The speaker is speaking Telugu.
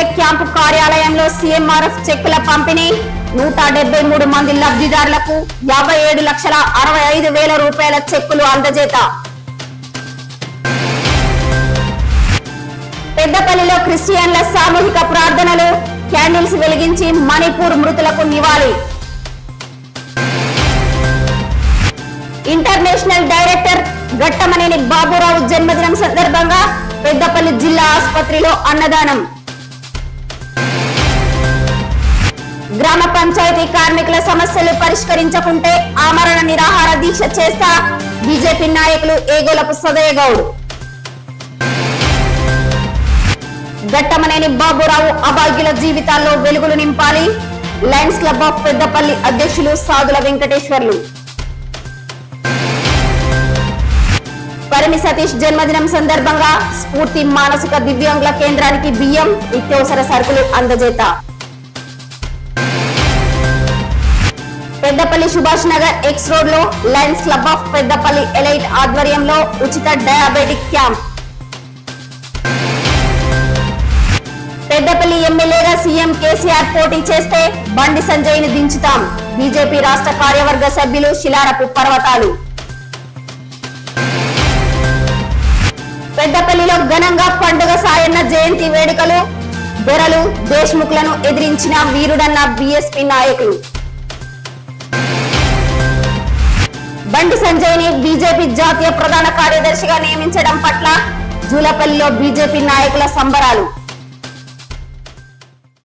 క్యాంపు కార్యాలయంలో సీఎంఆర్ఎఫ్ చెక్కుల పంపిణీ నూట డెబ్బై మూడు మంది లబ్ధిదారులకు యాభై ఏడు లక్షల అరవై ఐదు వేల రూపాయల చెక్కులు అందజేత పెద్దపల్లిలో క్రిస్టియన్ల సామూహిక ప్రార్థనలు క్యాండిల్స్ వెలిగించి మణిపూర్ మృతులకు నివాళి ఇంటర్నేషనల్ డైరెక్టర్ గట్టమనేని బాబురావు జన్మదినం సందర్భంగా పెద్దపల్లి జిల్లా ఆసుపత్రిలో అన్నదానం గ్రామ పంచాయతీ కార్మికుల సమస్యలు పరిష్కరించకుంటే ఆమరణ నిరాహార దీక్ష చేస్తా బీజేపీ నాయకులు ఏగోలపు సదయ గౌడ్ గట్టమనేని బాబురావు అభాగ్యుల జీవితాల్లో వెలుగులు నింపాలి లయన్స్ క్లబ్ ఆఫ్ పెద్దపల్లి అధ్యక్షులు సాదుల వెంకటేశ్వర్లు పరిమి సతీష్ జన్మదినం సందర్భంగా స్ఫూర్తి మానసిక దివ్యాంగుల కేంద్రానికి బియ్యం నిత్యావసర సరుకులు అందజేత పెద్దపల్లి సుభాష్ నగర్ ఎక్స్ రోడ్ లో Lions Club of Peddapalli elite ఆధ్వర్యంలో ఉచిత డయాబెటిక్ క్యాంప్ పెద్దపల్లి ఎమ్మెల్యేగా సీఎం కేసీఆర్ పోటీ చేస్తే బండి సంజయ్ ని దించుతాం బీజేపీ రాష్ట్ర కార్యవర్గ సభ్యులు శిలారపు పర్వతాలు పెద్దపల్లిలో ఘనంగా పండుగ సాయన్న జయంతి వేడుకలు దొరలు దేశ్ముఖులను ఎదిరించిన వీరుడన్న బీఎస్పీ నాయకులు బండి సంజయ్ ని బీజేపీ జాతీయ ప్రధాన కార్యదర్శిగా నియమించడం పట్ల జూలపల్లిలో బీజేపీ నాయకుల సంబరాలు